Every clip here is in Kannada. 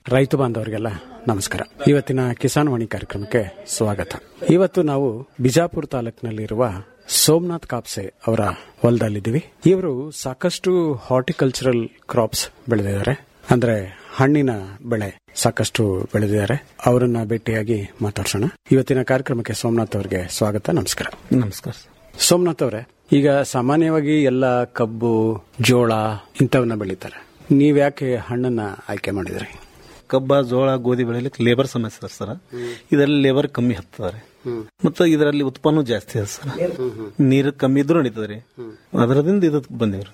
ರೈತ ಬಾಂಧವರಿಗೆಲ್ಲ ನಮಸ್ಕಾರ ಇವತ್ತಿನ ಕಿಸಾನ್ ವಾಣಿ ಕಾರ್ಯಕ್ರಮಕ್ಕೆ ಸ್ವಾಗತ ಇವತ್ತು ನಾವು ಬಿಜಾಪುರ ತಾಲೂಕಿನಲ್ಲಿರುವ ಸೋಮನಾಥ್ ಕಾಪ್ಸೆ ಅವರ ಹೊಲದಲ್ಲಿದ್ದೀವಿ ಇವರು ಸಾಕಷ್ಟು ಹಾರ್ಟಿಕಲ್ಚರಲ್ ಕ್ರಾಪ್ಸ್ ಬೆಳೆದಿದ್ದಾರೆ ಅಂದ್ರೆ ಹಣ್ಣಿನ ಬೆಳೆ ಸಾಕಷ್ಟು ಬೆಳೆದಿದ್ದಾರೆ ಅವರನ್ನ ಭೇಟಿಯಾಗಿ ಮಾತಾಡ್ಸೋಣ ಇವತ್ತಿನ ಕಾರ್ಯಕ್ರಮಕ್ಕೆ ಸೋಮನಾಥ್ ಅವರಿಗೆ ಸ್ವಾಗತ ನಮಸ್ಕಾರ ನಮಸ್ಕಾರ ಸೋಮನಾಥ್ ಅವರೇ ಈಗ ಸಾಮಾನ್ಯವಾಗಿ ಎಲ್ಲ ಕಬ್ಬು ಜೋಳ ಇಂಥವನ್ನ ಬೆಳೀತಾರೆ ನೀವ್ಯಾಕೆ ಹಣ್ಣನ್ನ ಆಯ್ಕೆ ಮಾಡಿದ್ರಿ ಕಬ್ಬ ಜೋಳ ಗೋಧಿ ಬೆಳೆಯಲಿಕ್ಕೆ ಲೇಬರ್ ಸಮಸ್ಯೆ ಸರ್ ಇದರಲ್ಲಿ ಲೇಬರ್ ಕಮ್ಮಿ ಹತ್ತದಾರೆ ಮತ್ತು ಇದರಲ್ಲಿ ಉತ್ಪನ್ನ ಜಾಸ್ತಿ ಅದ ಸರ್ ನೀರು ಕಮ್ಮಿ ಇದ್ರೂ ನಡೀತದ್ರಿ ಅದರದಿಂದ ಇದಕ್ಕೆ ಬಂದೇವ್ರಿ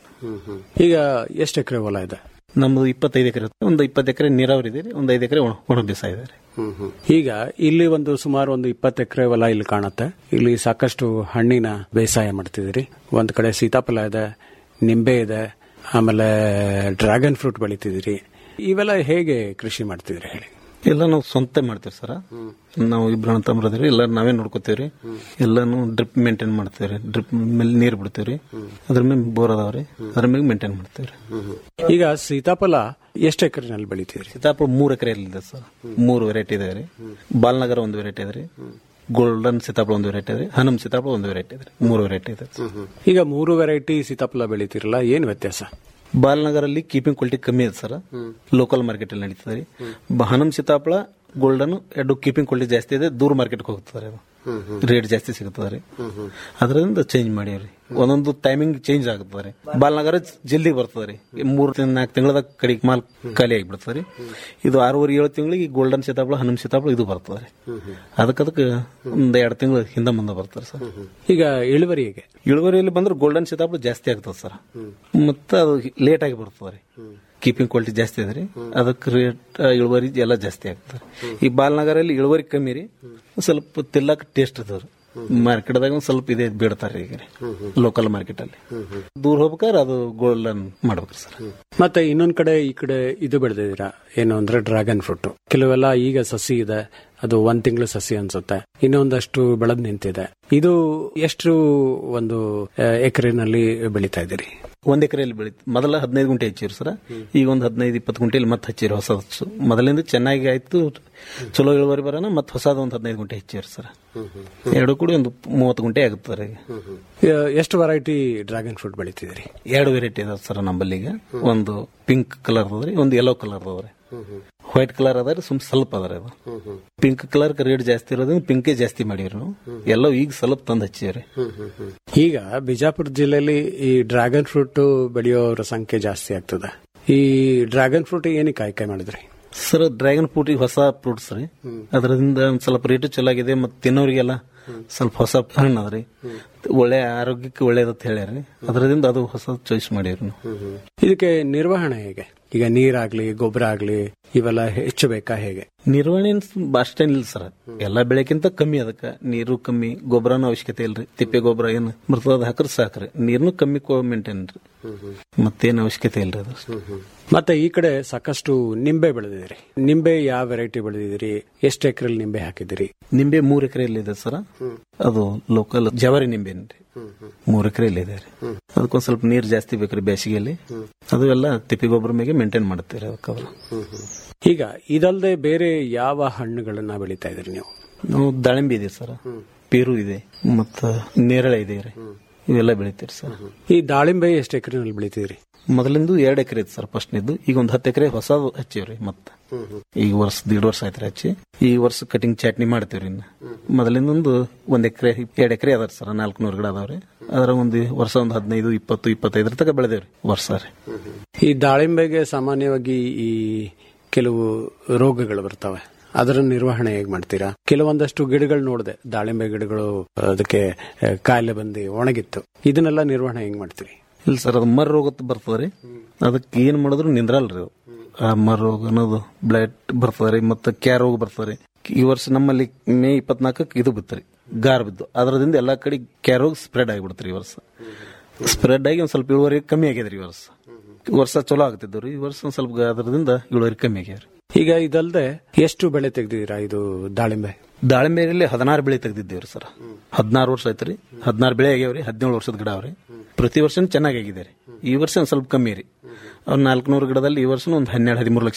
ಈಗ ಎಷ್ಟು ಎಕರೆ ಹೊಲ ಇದೆ ನಮ್ದು ಇಪ್ಪತ್ತೈದು ಎಕರೆ ಒಂದು ಇಪ್ಪತ್ತು ಎಕರೆ ನೀರಾವರಿ ಇದೆ ರೀ ಒಂದು ಐದು ಎಕರೆ ಒಣ ಒಣ ಬೇಸಾಯ ಇದೆ ರೀ ಈಗ ಇಲ್ಲಿ ಒಂದು ಸುಮಾರು ಒಂದು ಇಪ್ಪತ್ತು ಎಕರೆ ಹೊಲ ಇಲ್ಲಿ ಕಾಣುತ್ತೆ ಇಲ್ಲಿ ಸಾಕಷ್ಟು ಹಣ್ಣಿನ ಬೇಸಾಯ ಮಾಡ್ತಿದ್ದೀರಿ ಒಂದ್ ಕಡೆ ಸೀತಾಫಲ ಇದೆ ನಿಂಬೆ ಇದೆ ಆಮೇಲೆ ಡ್ರ್ಯಾಗನ್ ಫ್ರೂಟ್ ಬೆಳಿತಿದ್ದೀರಿ ಇವೆಲ್ಲ ಹೇಗೆ ಕೃಷಿ ಮಾಡ್ತಿದ್ರಿ ಹೇಳಿ ಎಲ್ಲ ನಾವು ಸ್ವಂತ ಮಾಡ್ತೀವಿ ಸರ್ ನಾವು ಇಬ್ರು ಅಣ್ಣ ತಮ್ಮರದಿರಿ ಎಲ್ಲ ನಾವೇ ನೋಡ್ಕೋತೀವ್ರಿ ಎಲ್ಲಾನು ಡ್ರಿಪ್ ಮೇಂಟೈನ್ ಮಾಡ್ತೀವ್ರಿ ಡ್ರಿಪ್ ಮೇಲೆ ನೀರು ಬಿಡ್ತೀವ್ರಿ ಅದ್ರ ಮೇಲೆ ಬೋರ್ ಅದಾವ್ರಿ ಅದ್ರ ಮೇಲೆ ಮೇಂಟೈನ್ ಮಾಡ್ತೀವ್ರಿ ಈಗ ಸೀತಾಫಲ ಎಷ್ಟು ಎಕರೆನಲ್ಲಿ ಬೆಳಿತಿದ್ರಿ ಸೀತಾಫಲ ಮೂರು ಎಕರೆ ಇದೆ ಸರ್ ಮೂರು ವೆರೈಟಿ ಇದೆ ರೀ ಬಾಲ್ನಗರ ಒಂದು ವೆರೈಟಿ ಇದೆ ರೀ ಗೋಲ್ಡನ್ ಸೀತಾಫಲ ಒಂದು ವೆರೈಟಿ ಇದೆ ಹನುಮ್ ಸೀತಾಫಲ ಒಂದು ವೆರೈಟಿ ಇದೆ ಮೂರು ವೆರೈಟಿ ಇದೆ ಈಗ ಮೂರು ವೆರೈಟಿ ಸೀತಾಫಲ ಬೆಳಿತಿರಲ್ಲ ಏನ್ ವ್ಯತ್ಯಾಸ ಬಾಲ್ನಗರಲ್ಲಿ ಕೀಪಿಂಗ್ ಕ್ವಾಲಿಟಿ ಕಮ್ಮಿ ಇದೆ ಸರ್ ಲೋಕಲ್ ಮಾರ್ಕೆಟ್ ಅಲ್ಲಿ ನಡೀತದೆ ರೀ ಬ- ಹನುಮ್ ಸೀತಾಫಲ ಗೋಲ್ಡನ್ ಎರಡು ಕೀಪಿಂಗ್ ಕ್ವಾಲಿಟಿ ಜಾಸ್ತಿ ಇದೆ ದೂರ ಮಾರ್ಕೆಟ್ ಹೋಗ್ತದೆ ಅದು ರೇಟ್ ಜಾಸ್ತಿ ಸಿಗುತ್ತದೆ ರೀ ಅದರಿಂದ ಚೇಂಜ್ ಮಾಡೀವ್ರಿ ಒಂದೊಂದು ಟೈಮಿಂಗ್ ಚೇಂಜ್ ಆಗುತ್ತದೆ ರೀ ಬಾಲ್ನಗರ ಜಲ್ದಿ ಬರ್ತದೆ ರೀ ಮೂರು ತಿಂಗ್ ನಾಲ್ಕು ತಿಂಗಳದಾಗ ಕಡಿಗೆ ಮಾಲ್ ಖಾಲಿ ಆಗಿಬಿಡ್ತದೆ ರೀ ಇದು ಆರೂವರೆ ಏಳು ತಿಂಗಳಿಗೆ ಗೋಲ್ಡನ್ ಸೀತಾಫಲ ಹನುಮ್ ಸೀತಾಫಲ ಇದು ಬರ್ತದೆ ರೀ ಅದಕ್ಕೆ ಅದಕ್ಕೆ ಒಂದು ಎರಡು ತಿಂಗಳು ಹಿಂದೆ ಮುಂದೆ ಬರ್ತಾರೆ ಸರ್ ಈಗ ಇಳುವರಿ ಹೇಗೆ ಇಳುವರಿಯಲ್ಲಿ ಬಂದ್ರೆ ಗೋಲ್ಡನ್ ಸೀತಾಫಲ ಜಾಸ್ತಿ ಆಗ್ತದೆ ಸರ್ ಮತ್ತೆ ಅದು ಲೇಟ್ ಆಗಿ ಬರ್ತದೆ ರೀ ಕೀಪಿಂಗ್ ಕ್ವಾಲಿಟಿ ಜಾಸ್ತಿ ಇದೆ ರೀ ಅದಕ್ಕೆ ರೇಟ್ ಇಳುವರಿ ಎಲ್ಲ ಜಾಸ್ತಿ ಆಗ್ತದೆ ಈ ಬಾಲ್ನಗರಲ್ಲಿ ಇಳುವರಿ ಕಮ್ಮಿ ರೀ ಸ್ವಲ್ಪ ತಿಲ್ಲಕ್ ಟೇಸ್ಟ್ ಇದಾವ್ರಿ ಮಾರ್ಕೆಟ್ದಾಗ ಒಂದ್ ಸ್ವಲ್ಪ ಇದೆ ಬಿಡ್ತಾರೆ ಈಗ ಲೋಕಲ್ ಮಾರ್ಕೆಟ್ ಅಲ್ಲಿ ದೂರ ಹೋಗ್ಬೇಕಾದ್ರೆ ಅದು ಗೋಲ್ಡನ್ ಮಾಡ್ಬೇಕ್ರಿ ಸರ್ ಮತ್ತೆ ಇನ್ನೊಂದ್ ಕಡೆ ಈ ಕಡೆ ಇದು ಬೆಳೆದಿದ್ದೀರಾ ಏನು ಅಂದ್ರೆ ಡ್ರ್ಯಾಗನ್ ಫ್ರೂಟ್ ಕೆಲವೆಲ್ಲ ಈಗ ಸಸಿ ಇದೆ ಅದು ಒಂದ್ ತಿಂಗಳು ಸಸಿ ಅನ್ಸುತ್ತೆ ಇನ್ನೊಂದಷ್ಟು ಬೆಳೆದ್ ನಿಂತಿದೆ ಇದು ಎಷ್ಟು ಒಂದು ಆ, ಎಕರೆನಲ್ಲಿ ಬೆಳೀತಾ ಇದ್ದೀರಿ ಒಂದ್ ಎಕರೆಯಲ್ಲಿ ಬೆಳೀತು ಮೊದಲ ಹದಿನೈದು ಗುಂಟೆ ಹಚ್ಚಿರು ಸರ್ ಈಗ ಒಂದು ಹದಿನೈದು ಇಪ್ಪತ್ತು ಗುಂಟೆಯಲ್ಲಿ ಮತ್ತೆ ಹಚ್ಚಿರು ಹೊಸ ಹಚ್ಚು ಮೊದಲಿಂದ ಚೆನ್ನಾಗಿ ಆಯ್ತು ಚಲೋ ಇಳುವರಿ ಬರೋಣ ಮತ್ತೆ ಹೊಸದ ಒಂದು ಹದಿನೈದು ಗುಂಟೆ ಹಚ್ಚಿರು ಸರ್ ಎರಡು ಕೂಡ ಒಂದು ಮೂವತ್ತು ಗುಂಟೆ ಆಗುತ್ತೆ ರೀ ಆ, ಎಷ್ಟು ವೆರೈಟಿ ಡ್ರ್ಯಾಗನ್ ಫ್ರೂಟ್ ಬೆಳಿತಿದ್ದೀರಿ ಎರಡು ವೆರೈಟಿ ಅದಾವ ಸರ್ ನಮ್ಮಲ್ಲಿ ಈಗ ಒಂದು ಪಿಂಕ್ ಕಲರ್ ಅದ್ರಿ ಒಂದು ಯೆಲ್ಲೋ ಕಲರ್ ಅದಾವ್ರಿ ವೈಟ್ ಕಲರ್ ಅದ ರೀ ಸುಮ್ ಸ್ವಲ್ಪ ಅದ ಅದು ಪಿಂಕ್ ಕಲರ್ ರೇಟ್ ಜಾಸ್ತಿ ಇರೋದ್ರಿಂದ ಪಿಂಕೇ ಜಾಸ್ತಿ ಮಾಡಿವ್ರಿ ನಾವು ಎಲ್ಲ ಈಗ ಸ್ವಲ್ಪ ತಂದು ಹಚ್ಚಿವ್ರಿ ಈಗ ಬಿಜಾಪುರ ಜಿಲ್ಲೆಯಲ್ಲಿ ಈ ಡ್ರ್ಯಾಗನ್ ಫ್ರೂಟ್ ಬೆಳೆಯೋರ ಸಂಖ್ಯೆ ಜಾಸ್ತಿ ಆಗ್ತದೆ ಈ ಡ್ರ್ಯಾಗನ್ ಫ್ರೂಟ್ ಏನಕ್ಕೆ ಆಯ್ಕೆ ಮಾಡಿದ್ರಿ ಸರ್ ಡ್ರ್ಯಾಗನ್ ಫ್ರೂಟ್ ಈಗ ಹೊಸ ಫ್ರೂಟ್ಸ್ ರೀ ಅದರಿಂದ ಒಂದ್ ಸ್ವಲ್ಪ ರೇಟು ಚಲೋ ಆಗಿದೆ ಮತ್ತೆ ತಿನ್ನೋರಿಗೆಲ್ಲ ಸ್ವಲ್ಪ ಹೊಸ ಹಣ್ಣು ಅದ್ರಿ ಒಳ್ಳೆ ಆರೋಗ್ಯಕ್ಕೆ ಒಳ್ಳೇದತ್ ಹೇಳ್ಯಾರಿ ಅದರಿಂದ ಅದು ಹೊಸ ಚಾಯ್ಸ್ ಮಾಡೀವ್ರಿ ನಾವು ಇದಕ್ಕೆ ನಿರ್ವಹಣೆ ಹೇಗೆ ಈಗ ನೀರಾಗ್ಲಿ ಗೊಬ್ಬರ ಆಗ್ಲಿ ಇವೆಲ್ಲ ಹೆಚ್ಚು ಬೇಕಾ ಹೇಗೆ ನಿರ್ವಹಣೆ ಅಷ್ಟೇನಿಲ್ಲ ಸರ್ ಎಲ್ಲಾ ಬೆಳೆಕ್ಕಿಂತ ಕಮ್ಮಿ ಅದಕ್ಕ ನೀರು ಕಮ್ಮಿ ಗೊಬ್ಬರನ ಅವಶ್ಯಕತೆ ಇಲ್ರಿ ತಿಪ್ಪೆ ಗೊಬ್ಬರ ಏನು ಬರ್ತದ ಅದ್ ಹಾಕ್ರ ಸಾಕ್ರಿ ನೀರ್ನು ಕಮ್ಮಿ ಮೇಂಟೈನ್ ರೀ ಮತ್ತೇನ್ ಅವಶ್ಯಕತೆ ಇಲ್ರಿ ಅದು ಮತ್ತೆ ಈ ಕಡೆ ಸಾಕಷ್ಟು ನಿಂಬೆ ಬೆಳೆದಿದ್ದೀರಿ ನಿಂಬೆ ಯಾವ ವೆರೈಟಿ ಬೆಳೆದಿದ್ದೀರಿ ಎಷ್ಟು ಎಕರೆಲಿ ನಿಂಬೆ ಹಾಕಿದಿರಿ ನಿಂಬೆ ಮೂರ್ ಎಕರೆಯಲ್ಲಿ ಇದೆ ಸರ್ ಅದು ಲೋಕಲ್ ಜವಾರಿ ನಿಂಬೆ ರೀ ಮೂರ್ ಎಕರೆಯಲ್ಲಿ ಇದೆ ರೀ ಅದಕ್ಕೊಂದ್ ಸ್ವಲ್ಪ ನೀರ್ ಜಾಸ್ತಿ ಬೇಕ್ರಿ ಬೇಸಿಗೆಯಲ್ಲಿ ಅದು ಎಲ್ಲ ತಿಪ್ಪೆ ಗೊಬ್ಬರ ಮೇಲೆ ಮೇಂಟೈನ್ ಮಾಡುತ್ತೀರಿ ಅದಕ್ಕೆ ಅವರು ಈಗ ಇದಲ್ಲದೆ ಬೇರೆ ಯಾವ ಹಣ್ಣುಗಳನ್ನ ಬೆಳೀತಾ ಇದ್ರಿ ನೀವು ನಾವು ದಾಳಿಂಬೆ ಇದೆ ಸರ್ ಪೇರು ಇದೆ ಮತ್ತ ನೇರಳೆ ಇದೆ ರೀ ಇವೆಲ್ಲ ಬೆಳಿತೀರಿ ಸರ್ ಈ ದಾಳಿಂಬೆ ಎಷ್ಟು ಎಕರೆನಲ್ಲಿ ಬೆಳಿತಿದ್ರಿ ಮೊದಲಿಂದು ಎರಡು ಎಕರೆ ಇತ್ತು ಸರ್ ಫಸ್ಟ್ನಿದ್ದು ಈಗ ಒಂದು ಹತ್ತು ಎಕರೆ ಹೊಸದು ಹಚ್ಚಿವ್ರಿ ಮತ್ತ ಈಗ ವರ್ಷ ದೀಡ್ ವರ್ಷ ಆಯ್ತು ಹಚ್ಚಿ ಈ ವರ್ಷ ಕಟಿಂಗ್ ಚಟ್ನಿ ಮಾಡ್ತೀವ್ರಿ ಇನ್ನು ಮೊದಲಿಂದ ಒಂದು ಒಂದ್ ಎಕರೆ ಎರಡು ಎಕರೆ ಅದಾರ ಸರ್ ನಾಲ್ಕುನೂರು ಗಿಡ ಅದಾವ್ರಿ ಅದ್ರ ಒಂದು ವರ್ಷ ಒಂದು ಹದಿನೈದು ಇಪ್ಪತ್ತು ಇಪ್ಪತ್ತೈದರ ತನಕ ಬೆಳೆದೇವ್ರಿ ವರ್ಷ ರೀ ಈ ದಾಳಿಂಬೆಗೆ ಸಾಮಾನ್ಯವಾಗಿ ಈ ಕೆಲವು ರೋಗಗಳು ಬರ್ತವೆ ಅದರ ನಿರ್ವಹಣೆ ಹೇಗ್ ಮಾಡ್ತೀರಾ ಕೆಲವೊಂದಷ್ಟು ಗಿಡಗಳು ನೋಡಿದೆ ದಾಳಿಂಬೆ ಗಿಡಗಳು ಅದಕ್ಕೆ ಆ, ಕಾಯಿಲೆ ಬಂದು ಒಣಗಿತ್ತು ಇದನ್ನೆಲ್ಲ ನಿರ್ವಹಣೆ ಹೆಂಗ್ ಮಾಡ್ತೀರಿ ಇಲ್ಲ ಸರ್ ಅದು ಮರ ರೋಗ ಬರ್ತದ್ರಿ ಅದಕ್ಕೆ ಏನ್ ಮಾಡಿದ್ರು ನಿಂದ್ರಲ್ರಿ ಅದು ಆ ಮರ ರೋಗ ಅನ್ನೋದು ಬ್ಲಡ್ ಬರ್ತದ್ರಿ ಮತ್ತೆ ಕ್ಯಾ ರೋಗ ಬರ್ತದ್ರಿ ಈ ವರ್ಷ ನಮ್ಮಲ್ಲಿ ಮೇ ಇಪ್ಪತ್ನಾಲ್ಕಕ್ಕೆ ಇದು ಬಿತ್ತರಿ ಗಾರ್ ಬಿದ್ದು ಅದರದಿಂದ ಎಲ್ಲಾ ಕಡೆ ಕ್ಯಾ ರೋಗ ಸ್ಪ್ರೆಡ್ ಆಗಿಬಿಡ್ತ್ರಿ ಈ ವರ್ಷ ಸ್ಪ್ರೆಡ್ ಆಗಿ ಒಂದ್ ಸ್ವಲ್ಪ ಇಳುವರಿ ಕಮ್ಮಿ ಆಗ್ಯದ್ರಿ ಈ ವರ್ಷ ವರ್ಷ ಚಲೋ ಆಗ್ತಿದ್ದು ಈ ವರ್ಷ ಒಂದ್ ಸ್ವಲ್ಪ ಅದರದಿಂದ ಇಳುವರಿ ಕಮ್ಮಿ ಆಗ್ಯಾವ್ರಿ ಈಗ ಇದಲ್ದೆ ಎಷ್ಟು ಬೆಳೆ ತೆಗ್ದಿದ್ದೀರಾ ಇದು ದಾಳಿಂಬೆ ದಾಳಿಂಬೆಯಲ್ಲಿ ಹದಿನಾರು ಬೆಳೆ ತೆಗ್ದಿದ್ದೇವ್ರಿ ಸರ್ ಹದಿನಾರು ವರ್ಷ ಐತ್ರಿ ಹದಿನಾರು ಬೆಳೆ ಆಗ್ಯಾವ್ರಿ ಹದಿನೇಳು ವರ್ಷದ ಗಿಡ ಅವ್ರಿ ಪ್ರತಿ ವರ್ಷ ಚೆನ್ನಾಗಿ ಆಗಿದೆ ರೀ ಈ ವರ್ಷ ಒಂದ್ ಸ್ವಲ್ಪ ಕಮ್ಮಿ ರೀ ಅವ್ರ ನಾಲ್ಕುನೂರು ಗಿಡದಲ್ಲಿ ಈ ವರ್ಷ ಒಂದು ಹನ್ನೆರಡು ಹದಿಮೂರು ಲಕ್ಷ